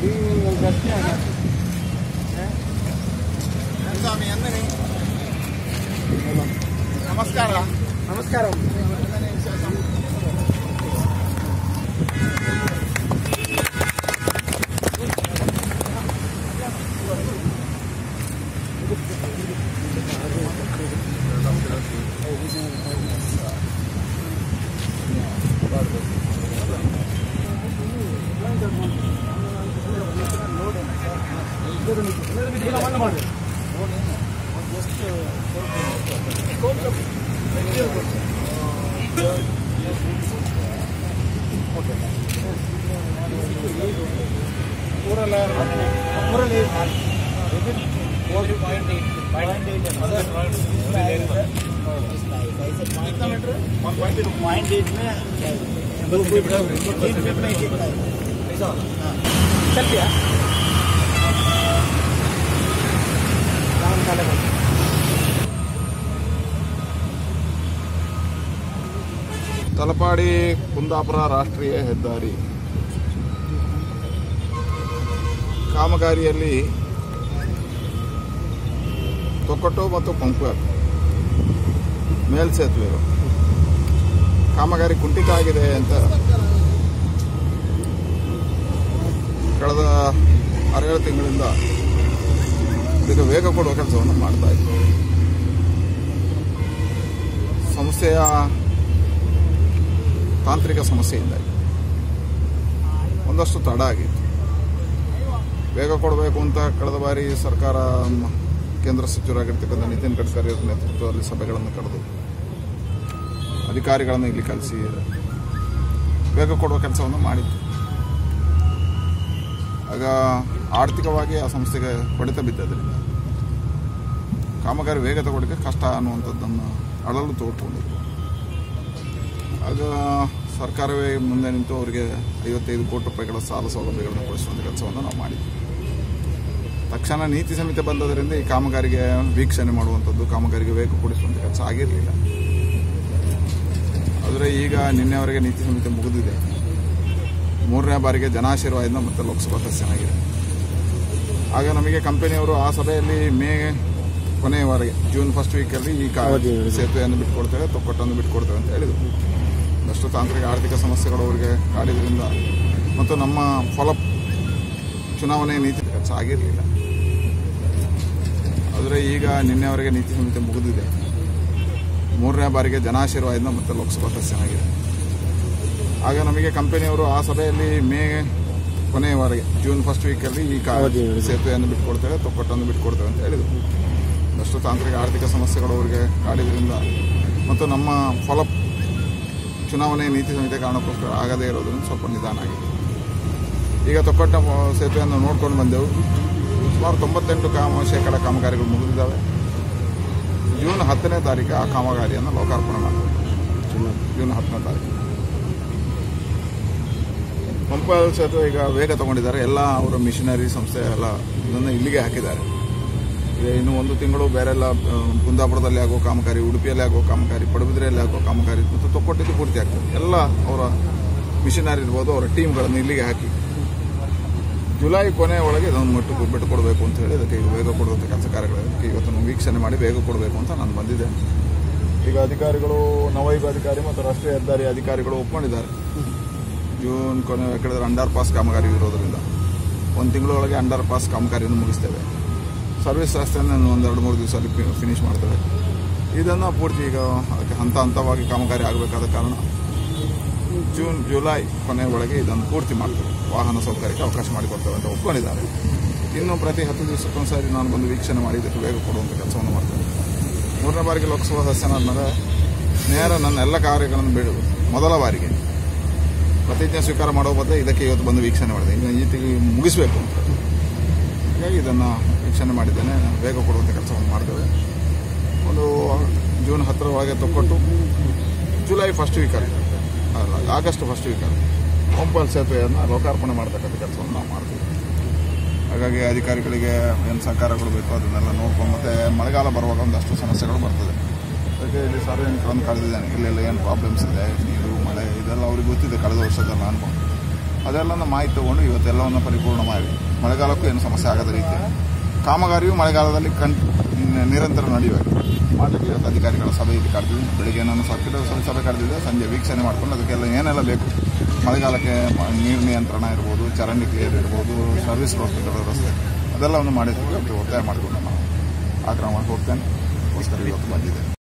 స్వామి అందరి నమస్కార నమస్కారం पॉइंट एट में चल गया ತಲಪಾಡಿ ಕುಂದಾಪುರ ರಾಷ್ಟ್ರೀಯ ಹೆದ್ದಾರಿ ಕಾಮಗಾರಿಯಲ್ಲಿ ತೊಕ್ಕಟ್ಟು ಮತ್ತು ಪಂಕ್ವೇರ್ ಮೇಲ್ಸೇತುವೆಗಳು ಕಾಮಗಾರಿ ಕುಂಠಿತ ಆಗಿದೆ ಅಂತ ಕಳೆದ ಆರೇಳು ತಿಂಗಳಿಂದ ಇದಕ್ಕೆ ವೇಗ ಕೊಡುವ ಕೆಲಸವನ್ನು ಮಾಡ್ತಾ ಇದ್ದೀವಿ ಸಂಸ್ಥೆಯ ತಾಂತ್ರಿಕ ಸಮಸ್ಯೆಯಿಂದಾಗಿ ಒಂದಷ್ಟು ತಡ ಆಗಿತ್ತು ಬೇಗ ಕೊಡಬೇಕು ಅಂತ ಕಳೆದ ಬಾರಿ ಸರ್ಕಾರ ಮ- ಕೇಂದ್ರ ಸಚಿವರಾಗಿರ್ತಕ್ಕಂಥ ನಿತಿನ್ ಗಡ್ಕರಿ ಅವರ ನೇತೃತ್ವದಲ್ಲಿ ಸಭೆಗಳನ್ನು ಕರೆದು ಅಧಿಕಾರಿಗಳನ್ನು ಇಲ್ಲಿ ಕಳಿಸಿ ಬೇಗ ಕೊಡುವ ಕೆಲಸವನ್ನು ಮಾಡಿತ್ತು ಆಗ ಆರ್ಥಿಕವಾಗಿ ಆ ಸಂಸ್ಥೆಗೆ ಹೊಡೆತ ಬಿದ್ದದ್ರಿಂದ ಕಾಮಗಾರಿ ವೇಗ ತಗೊಳ್ಳೋಕ್ಕೆ ಕಷ್ಟ ಅನ್ನುವಂಥದ್ದನ್ನು ಅಳಲು ತೋಡ್ಕೊಂಡಿದ್ರು ಆಗ ಸರ್ಕಾರವೇ ಮುಂದೆ ನಿಂತು ಅವರಿಗೆ ಐವತ್ತೈದು ಕೋಟಿ ರೂಪಾಯಿಗಳ ಸಾಲ ಸೌಲಭ್ಯಗಳನ್ನು ಕೊಡಿಸುವಂಥ ಕೆಲಸವನ್ನು ನಾವು ಮಾಡಿದ್ವಿ ತಕ್ಷಣ ನೀತಿ ಸಮಿತಿ ಬಂದದರಿಂದ ಈ ಕಾಮಗಾರಿಗೆ ವೀಕ್ಷಣೆ ಮಾಡುವಂಥದ್ದು ಕಾಮಗಾರಿಗೆ ವೇಗ ಕೊಡಿಸುವಂಥ ಕೆಲಸ ಆಗಿರಲಿಲ್ಲ ಆದರೆ ಈಗ ನಿನ್ನೆವರೆಗೆ ನೀತಿ ಸಮಿತಿ ಮುಗಿದಿದೆ ಮೂರನೇ ಬಾರಿಗೆ ಜನಾಶೀರ್ವಾದದಿಂದ ಮತ್ತೆ ಲೋಕಸಭಾ ಸದಸ್ಯನಾಗಿದೆ ಆಗ ನಮಗೆ ಕಂಪನಿಯವರು ಆ ಸಭೆಯಲ್ಲಿ ಮೇ ಕೊನೆಯವರೆಗೆ ಜೂನ್ ಫಸ್ಟ್ ವೀಕಲ್ಲಿ ಈ ಕಾ ಸೇತುವೆಯನ್ನು ಬಿಟ್ಕೊಡ್ತೇವೆ ತೊಕ್ಕೊಟ್ಟನ್ನು ಬಿಟ್ಕೊಡ್ತೇವೆ ಅಂತ ಹೇಳಿದರು ಒಂದಷ್ಟು ತಾಂತ್ರಿಕ ಆರ್ಥಿಕ ಸಮಸ್ಯೆಗಳು ಅವರಿಗೆ ಕಾಡಿದ್ರಿಂದ ಮತ್ತು ನಮ್ಮ ಫಲ ಚುನಾವಣೆ ನೀತಿ ಕೆಲಸ ಆಗಿರಲಿಲ್ಲ ಆದರೆ ಈಗ ನಿನ್ನೆವರೆಗೆ ನೀತಿ ಸಮಿತಿ ಮುಗಿದಿದೆ ಮೂರನೇ ಬಾರಿಗೆ ಜನಾಶೀರ್ವಾದದಿಂದ ಮತ್ತೆ ಲೋಕಸಭಾ ಸದಸ್ಯನಾಗಿದೆ ಆಗ ನಮಗೆ ಕಂಪನಿಯವರು ಆ ಸಭೆಯಲ್ಲಿ ಮೇ ಕೊನೆಯವರೆಗೆ ಜೂನ್ ಫಸ್ಟ್ ವೀಕಲ್ಲಿ ಈ ಕಾ ಸೇತುವೆಯನ್ನು ಬಿಟ್ಕೊಡ್ತೇವೆ ತೊಕ್ಕೊಟ್ಟನ್ನು ಬಿಟ್ಕೊಡ್ತೇವೆ ಅಂತ ಹೇಳಿದರು ಒಂದಷ್ಟು ತಾಂತ್ರಿಕ ಆರ್ಥಿಕ ಸಮಸ್ಯೆಗಳು ಅವರಿಗೆ ಕಾಡಿದ್ರಿಂದ ಮತ್ತು ನಮ್ಮ ಫಲ ಚುನಾವಣೆ ನೀತಿ ಸಮಿತಿ ಕಾರಣಕ್ಕೋಸ್ಕರ ಆಗದೇ ಇರೋದ್ರಿಂದ ಸ್ವಲ್ಪ ನಿಧಾನ ಆಗಿದೆ ಈಗ ತೊಕ್ಕೊಟ್ಟ ಸೇತುವೆಯನ್ನು ನೋಡ್ಕೊಂಡು ಬಂದೆವು ಸುಮಾರು ತೊಂಬತ್ತೆಂಟು ಕಾಮ ಶೇಕಡ ಕಾಮಗಾರಿಗಳು ಮುಗಿದಿದ್ದಾವೆ ಜೂನ್ ಹತ್ತನೇ ತಾರೀಕು ಆ ಕಾಮಗಾರಿಯನ್ನು ಲೋಕಾರ್ಪಣೆ ಮಾಡ್ತೀವಿ ಜೂನ್ ಹತ್ತನೇ ತಾರೀಕು ಪಂಪಲ್ ಸೇತುವೆ ಈಗ ವೇಗ ತಗೊಂಡಿದ್ದಾರೆ ಎಲ್ಲ ಅವರ ಮಿಷನರಿ ಸಂಸ್ಥೆ ಎಲ್ಲ ಇದನ್ನು ಇಲ್ಲಿಗೆ ಹಾಕಿದ್ದಾರೆ ಈಗ ಇನ್ನು ಒಂದು ತಿಂಗಳು ಬೇರೆಲ್ಲ ಆ, ಕುಂದಾಪುರದಲ್ಲಿ ಆಗೋ ಕಾಮಗಾರಿ ಉಡುಪಿಯಲ್ಲಿ ಆಗೋ ಕಾಮಗಾರಿ ಪಡುಬಿದ್ರೆಯಲ್ಲಿ ಆಗೋ ಕಾಮಗಾರಿ ಮತ್ತು ತೊಕ್ಕೊಟ್ಟಿದ್ದು ಪೂರ್ತಿ ಆಗ್ತದೆ ಎಲ್ಲ ಅವರ ಮಿಷನರಿ ಇರ್ಬೋದು ಅವರ ಟೀಮ್ಗಳನ್ನು ಇಲ್ಲಿಗೆ ಹಾಕಿ ಜುಲೈ ಕೊನೆ ಒಳಗೆ ಇದನ್ನು ಮಟ್ಟು ಬಿಟ್ಟು ಕೊಡಬೇಕು ಅಂತ ಹೇಳಿ ಅದಕ್ಕೆ ಈಗ ವೇಗ ಕೊಡುವಂಥ ಕೆಲಸ ಕಾರ್ಯಗಳು ಅದಕ್ಕೆ ಇವತ್ತು ನಾವು ವೀಕ್ಷಣೆ ಮಾಡಿ ಬೇಗ ಕೊಡಬೇಕು ಅಂತ ನಾನು ಬಂದಿದ್ದೆ ಈಗ ಅಧಿಕಾರಿಗಳು ನವೈಬ ಅಧಿಕಾರಿ ಮತ್ತು ರಾಷ್ಟ್ರೀಯ ಹೆದ್ದಾರಿ ಅಧಿಕಾರಿಗಳು ಒಪ್ಕೊಂಡಿದ್ದಾರೆ ಜೂನ್ ಕೊನೆ ಯಾಕಂದ್ರೆ ಅಂಡರ್ ಪಾಸ್ ಕಾಮಗಾರಿ ಇರೋದ್ರಿಂದ ಒಂದು ತಿಂಗಳೊಳಗೆ ಅಂಡರ್ ಪಾಸ್ ಕಾಮಗಾರಿಯನ್ನು ಮುಗಿಸ್ತೇವೆ ಸರ್ವಿಸ್ ರಸ್ತೆಯನ್ನು ಒಂದೆರಡು ಮೂರು ದಿವಸದಲ್ಲಿ ಫಿನಿಶ್ ಮಾಡ್ತೇವೆ ಇದನ್ನು ಪೂರ್ತಿ ಈಗ ಅದಕ್ಕೆ ಹಂತ ಹಂತವಾಗಿ ಕಾಮಗಾರಿ ಆಗಬೇಕಾದ ಕಾರಣ ಜೂನ್ ಜುಲೈ ಕೊನೆ ಒಳಗೆ ಇದನ್ನು ಪೂರ್ತಿ ಮಾಡ್ತೇವೆ ವಾಹನ ಸೌಕರ್ಯಕ್ಕೆ ಅವಕಾಶ ಮಾಡಿಕೊಡ್ತೇವೆ ಅಂತ ಒಪ್ಕೊಂಡಿದ್ದಾರೆ ಇನ್ನು ಪ್ರತಿ ಹತ್ತು ದಿವಸಕ್ಕೊಂದ್ಸರಿ ನಾನು ಬಂದು ವೀಕ್ಷಣೆ ಮಾಡಿ ಇದಕ್ಕೆ ವೇಗ ಕೊಡುವಂಥ ಕೆಲಸವನ್ನು ಮಾಡ್ತೇನೆ ಮೂರನೇ ಬಾರಿಗೆ ಲೋಕಸಭಾ ಸದಸ್ಯನಾದ್ಮೇಲೆ ನೇರ ನನ್ನ ಎಲ್ಲ ಕಾರ್ಯಗಳನ್ನು ಬಿಡು ಮೊದಲ ಬಾರಿಗೆ ಪ್ರತಿಜ್ಞೆ ಸ್ವೀಕಾರ ಮಾಡೋ ಬದಲು ಇದಕ್ಕೆ ಇವತ್ತು ಬಂದು ವೀಕ್ಷಣೆ ಮಾಡಿದೆ ಇನ್ನು ಈ ತಿಂಗಳು ಮುಗಿಸಬೇಕು ಅಂತ ಹೀಗಾಗಿ ಇದನ್ನು ವೀಕ್ಷಣೆ ಮಾಡಿದ್ದೇನೆ ಬೇಗ ಕೊಡುವಂಥ ಕೆಲಸವನ್ನು ಮಾಡ್ತೇವೆ ಒಂದು ಜೂನ್ ಹತ್ತರ ಒಳಗೆ ತಕ್ಕೊಟ್ಟು ಜುಲೈ ಫಸ್ಟ್ ವೀಕಲ್ಲಿ ಅಲ್ಲ, ಆಗಸ್ಟ್ ಫಸ್ಟ್ ವೀಕಲ್ಲಿ ಪಂಪಲ್ ಸೇತುವೆಯನ್ನು ಲೋಕಾರ್ಪಣೆ ಮಾಡ್ತಕ್ಕಂಥ ಕೆಲಸವನ್ನು ನಾವು ಮಾಡ್ತೀವಿ ಹಾಗಾಗಿ ಅಧಿಕಾರಿಗಳಿಗೆ ಏನು ಸಹಕಾರಗಳು ಬೇಕು ಅದನ್ನೆಲ್ಲ ನೋಡ್ಕೊಂಡು ಮತ್ತೆ ಮಳೆಗಾಲ ಬರುವಾಗ ಒಂದಷ್ಟು ಸಮಸ್ಯೆಗಳು ಬರ್ತದೆ ಅದಕ್ಕೆ ಇಲ್ಲಿ ಸಾರ್ವಜನಿಕರನ್ನು ಕಳೆದಿದ್ದೇನೆ ಇಲ್ಲೆಲ್ಲ ಏನು ಪ್ರಾಬ್ಲಮ್ಸ್ ಇದೆ ನೀರು ಮಳೆ ಇದೆಲ್ಲ ಅವ್ರಿಗೆ ಗೊತ್ತಿದೆ ಕಳೆದ ವರ್ಷದಲ್ಲ ಅನುಭವ ಅದೆಲ್ಲವನ್ನು ಮಾಹಿತಿ ತಗೊಂಡು ಇವತ್ತೆಲ್ಲವನ್ನು ಪರಿಪೂರ್ಣ ಮಾಡಿ ಮಳೆಗಾಲಕ್ಕೂ ಏನು ಸಮಸ್ಯೆ ಆಗದ ರೀತಿ ಕಾಮಗಾರಿಯು ಮಳೆಗಾಲದಲ್ಲಿ ಕಣ್ ನಿರಂತರ ನಡೆಯಬೇಕು ಮಾಡಲಿಕ್ಕೆ ಇವತ್ತು ಅಧಿಕಾರಿಗಳ ಸಭೆಯಲ್ಲಿ ಕರೆದಿದ್ದೀನಿ ಬೆಳಿಗ್ಗೆ ನಾನು ಸರ್ಕಿಟ್ ಹೌಸಲ್ಲಿ ಸಭೆ ಕರೆದಿದ್ದೆ ಸಂಜೆ ವೀಕ್ಷಣೆ ಮಾಡ್ಕೊಂಡು ಅದಕ್ಕೆಲ್ಲ ಏನೆಲ್ಲ ಬೇಕು ಮಳೆಗಾಲಕ್ಕೆ ಮ- ನೀರು ನಿಯಂತ್ರಣ ಇರ್ಬೋದು ಚರಂಡಿ ಕ್ಲಿಯರ್ ಇರ್ಬೋದು ಸರ್ವಿಸ್ ರೋಡ್ ವ್ಯವಸ್ಥೆ ಅದೆಲ್ಲವನ್ನು ಮಾಡಿದ್ದಕ್ಕೆ ಒತ್ತಾಯ ಮಾಡಿಕೊಂಡು ನಾನು ಆಗ್ರಹ ಮಾಡಿ ಹೋಗ್ತೇನೆ ಅದಕ್ಕೋಸ್ಕರ ಇವತ್ತು ಬಂದಿದೆ